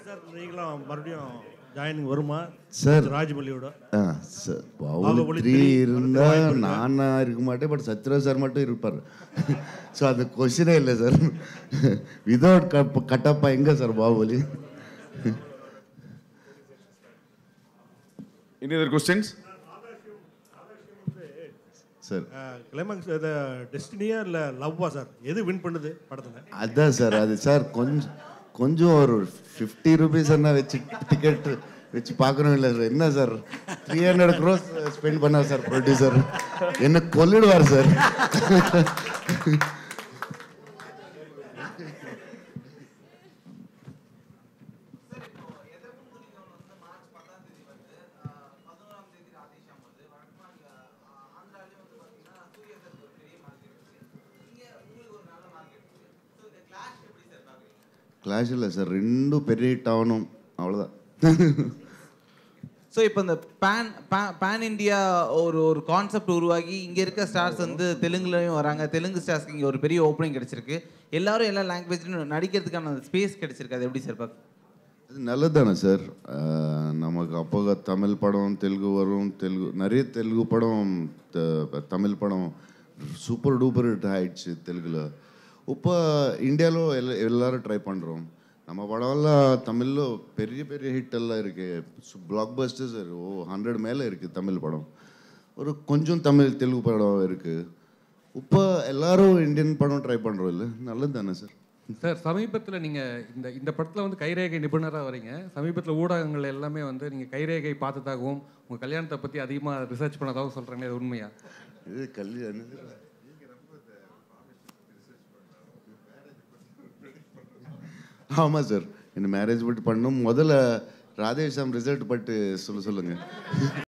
Sir நீங்களும் மறுபடியும் joining வருமா சார். ராஜமல்லியோட ஆ sir Baahubali Baahubali three three இருந்தால் வாய்ப்பு இருக்கா? நானா இருக்க மாட்டேன் பட் சத்யராஜ் சார் மட்டும் இருப்பார் ஸோ அது கொஸ்டினே இல்லை சார் விதவுட் கட்டப்பா எங்கே sir Baahubali Any other questions? Sir climax இது டெஸ்டினியா இல்லை லவ்வா சார் எது வின் பண்ணுது படத்தில் அதான் சார் அது சார் கொஞ்சம் கொஞ்சம் ஒரு ஃபிஃப்டி ருபீஸ் என்ன வச்சு டிக்கெட் வச்சு பார்க்கணும் இல்லை சார் என்ன sir three hundred crores spend பண்ணார் சார் ப்ரொடியூசர் என்ன கொல்லிடுவார் சார் கிளாஷ் இல்லை சார் ரெண்டும் பெரிய ஹிட் ஆகணும் அவ்வளோதான் ஸோ இப்போ இந்த பேன் பேன் இந்தியா ஒரு ஒரு கான்செப்ட் உருவாகி இங்கே இருக்க ஸ்டார்ஸ் வந்து தெலுங்குலையும் வராங்க தெலுங்கு ஸ்டார்ஸ்க்கு இங்கே ஒரு பெரிய ஓப்பனிங் கிடைச்சிருக்கு எல்லாரும் எல்லா லாங்குவேஜ்லையும் நடிக்கிறதுக்கான ஸ்பேஸ் கிடைச்சிருக்கு அது எப்படி சார் பார்க்க அது நல்லதானே சார் அஹ், நமக்கு அப்போ தமிழ் படம் தெலுங்கு வரும் தெலுங்கு நிறைய தெலுங்கு படம் த- தமிழ் படம் சூப்பர் டூப்பர் ஹிட் ஆயிடுச்சு தெலுங்குல இப்போ இந்தியாలో எல்ல எல்லாரும் ட்ரை பண்ணுறோம் நம்ம படம்லாம் தமிழில் பெரிய பெரிய ஹிட் எல்லாம் இருக்கு பிளாக் பஸ்டர்ஸ் ஓ ஹண்ட்ரட் மேலே இருக்குது தமிழ் படம் ஒரு கொஞ்சம் தமிழ் தெலுங்கு படம் இருக்குது இப்போ எல்லாரும் இந்தியன் படம் ட்ரை பண்ணுறோம் இல்லை நல்லது தானே சார் சார் சமீபத்தில் நீங்கள் இந்த இந்த படத்தில் வந்து கைரேகை நிபுணராக வரீங்க சமீபத்தில் ஊடகங்கள் எல்லாமே வந்து நீங்கள் கைரேகை பார்த்ததாகவும் உங்கள் கல்யாணத்தை பற்றி அதிகமாக ரிசர்ச் பண்ணதாகவும் சொல்கிறாங்க அது உண்மையா இது கல்யாணம் ஆமாம் சார் இந்த மேரேஜ் பட்டு பண்ணணும் முதல்ல ராதேஷாம் ரிசல்ட் பட்டு சொல்ல சொல்லுங்கள்